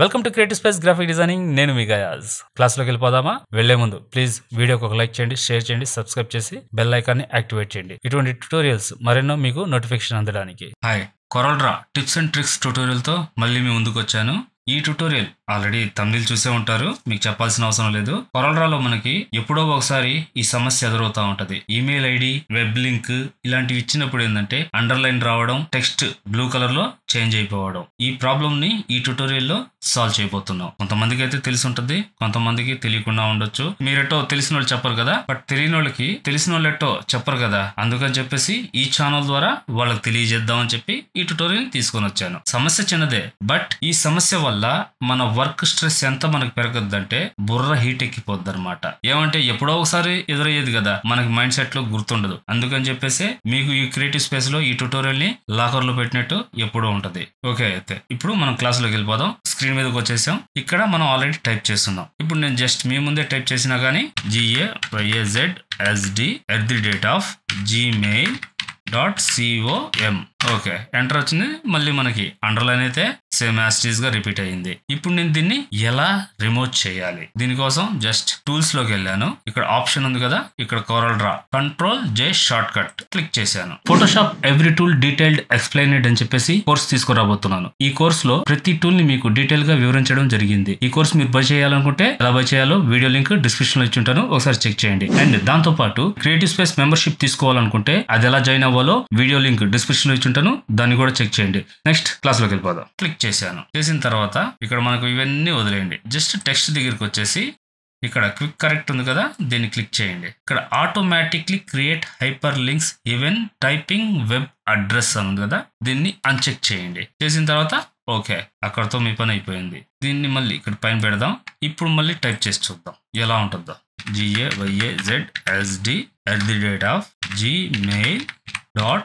welcome to creative space graphic designing నేను మీ guys క్లాస్లోకి వెళ్ళిపోదామా వెళ్లే ముందు ప్లీజ్ వీడియోకి ఒక లైక్ చేయండి షేర్ చేయండి సబ్స్క్రైబ్ చేసి బెల్ ఐకాన్ని యాక్టివేట్ చేయండి ఇటువంటి ట్యూటోరియల్స్ మరెన్నో మీకు నోటిఫికేషన్ అందడానికి hi CorelDRAW tips and tricks ట్యూటోరియల్తో మళ్ళీ మీ ముందుకు వచ్చాను ఈ ట్యూటోరియల్ ఆల్రెడీ తమిళ్ చూసే ఉంటారు మీకు చెప్పాల్సిన అవసరం లేదు కొరల్డ్రాలో మనకి ఎప్పుడో ఒకసారి ఈ సమస్య ఎదురవుతా ఉంటది ఈమెయిల్ ఐడి వెబ్ లింక్ ఇలాంటివి ఇచ్చినప్పుడు ఏంటంటే అండర్లైన్ రావడం టెక్స్ట్ బ్లూ కలర్ లో చేంజ్ అయిపోవడం ఈ ప్రాబ్లమ్ ని ఈ ట్యూటోరియల్ లో సాల్వ్ చేయబోతున్నాం కొంతమందికి అయితే తెలిసి ఉంటుంది కొంతమందికి తెలియకుండా ఉండొచ్చు మీరెటో తెలిసిన వాళ్ళు చెప్పరు కదా బట్ తెలియని వాళ్ళకి తెలిసిన వాళ్ళు ఎట్టో చెప్పరు కదా అందుకని చెప్పేసి ఈ ఛానల్ ద్వారా వాళ్ళకి తెలియజేద్దాం అని చెప్పి ఈ ట్యూటోరియల్ తీసుకొని వచ్చాను సమస్య చిన్నదే బట్ ఈ సమస్య వల్ల మన వర్క్ స్ట్రెస్ ఎంత మనకు పెరగద్దంటే బుర్ర హీట్ ఎక్కిపోద్ది అనమాట ఏమంటే ఎప్పుడో ఒకసారి ఎదురయ్యేది కదా మనకి మైండ్ సెట్ లో గుర్తుండదు అందుకని చెప్పేసి మీకు ఈ క్రియేటివ్ స్పేస్ లో ఈ ట్యూటోరియల్ ని లాకర్ లో పెట్టినట్టు ఎప్పుడూ ఉంటది ఓకే అయితే ఇప్పుడు మనం క్లాస్ లోకి వెళ్ళిపోదాం స్క్రీన్ మీదకి వచ్చేసాం ఇక్కడ మనం ఆల్రెడీ టైప్ చేస్తున్నాం ఇప్పుడు నేను జస్ట్ మీ ముందే టైప్ చేసినా కానీ G A Y A Z S D at the rate of Gmail dot C O M okay enter వచ్చింది మళ్ళీ మనకి అండర్లైన్ అయితే సేమ్ యాస్టీస్ గా రిపీట్ అయ్యింది ఇప్పుడు నేను దీన్ని ఎలా రిమూవ్ చేయాలి దీనికోసం జస్ట్ టూల్స్ లోకి వెళ్ళాను ఇక్కడ ఆప్షన్ ఉంది కదా ఇక్కడ CorelDRAW control J shortcut click చేశాను Photoshop every tool detailed explained అని చెప్పేసి కోర్స్ తీసుకురాబోతున్నాను ఈ కోర్స్ లో ప్రతి టూల్ ని మీకు డీటెయిల్ గా వివరించడం జరిగింది ఈ కోర్స్ మీరు బై చేయాలనుకుంటే ఎలా బై చేయాలో వీడియో లింక్ డిస్క్రిప్షన్ లో ఇచ్చి ఉంటాను ఒకసారి చెక్ చేయండి అండ్ దాంతో పాటు క్రియేటివ్ స్పేస్ మెంబర్షిప్ తీసుకోవాలనుకుంటే అది ఎలా జాయిన్ అవ్వాలో వీడియో లింక్ డిస్క్రిప్షన్ లో ఇచ్చి ఉంటాను దాన్ని కూడా చెక్ చేయండి నెక్స్ట్ క్లాస్ లోకి వెళ్ళిపోదాం క్లిక్ చేశాను చేసిన తర్వాత ఇక్కడ మనకు ఇవన్నీ వదిలేయండి జస్ట్ టెక్స్ట్ దగ్గరికి వచ్చేసి ఇక్కడ క్విక్ కరెక్ట్ ఉంది కదా దీన్ని క్లిక్ చేయండి ఇక్కడ automatically create hyperlinks even typing web address అని ఉంది కదా దీన్ని అన్చెక్ చేయండి చేసిన తర్వాత ఓకే అక్కడతో మీ పని అయిపోయింది దీన్ని మళ్ళీ ఇక్కడ పైన పెడదాం ఇప్పుడు మళ్ళీ టైప్ చేసి చూద్దాం ఎలా ఉంటుందో GA YA Z SD at the rate of Gmail dot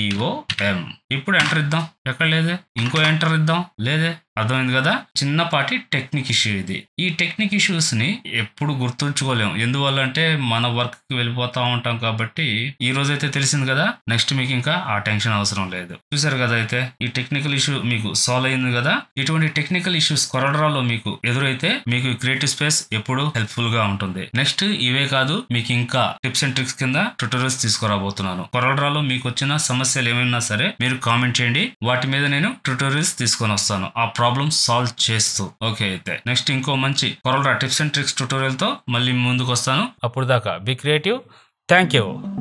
COM ఇప్పుడు ఎంటర్ ఇద్దాం ఎక్కడ లేదే ఇంకో ఎంటర్ ఇద్దాం లేదే అర్థమైంది కదా చిన్నపాటి టెక్నిక్ ఇష్యూ ఇది ఈ టెక్నిక్ ఇష్యూస్ ని ఎప్పుడు గుర్తుంచుకోలేము ఎందువల్ల అంటే మన వర్క్ కి వెళ్ళిపోతా ఉంటాం కాబట్టి ఈ రోజు అయితే తెలిసింది కదా నెక్స్ట్ మీకు ఇంకా ఆ టెన్షన్ అవసరం లేదు చూసారు కదా అయితే ఈ టెక్నికల్ ఇష్యూ మీకు సాల్వ్ అయింది కదా ఇటువంటి టెక్నికల్ ఇష్యూస్ కొరడరాలో మీకు ఎదురైతే మీకు క్రియేటివ్ స్పేస్ ఎప్పుడు హెల్ప్ఫుల్ గా ఉంటుంది నెక్స్ట్ ఇవే కాదు మీకు ఇంకా టిప్స్ అండ్ ట్రిక్స్ కింద ట్యూటోరియల్స్ తీసుకురాబోతున్నాను కొరడరాలో మీకు వచ్చిన సమస్యలు ఏమైనా సరే మీరు కామెంట్ చేయండి వాటి మీద నేను ట్యూటోరియల్స్ తీసుకొని వస్తాను ఆ ప్రాబ్లమ్ సాల్వ్ చేస్తూ ఓకే అయితే నెక్స్ట్ ఇంకో మంచి CorelDRAW tips and tricks tutorial తో మళ్ళీ ముందుకు వస్తాను అప్పుడు దాకా బి క్రియేటివ్ థ్యాంక్ యూ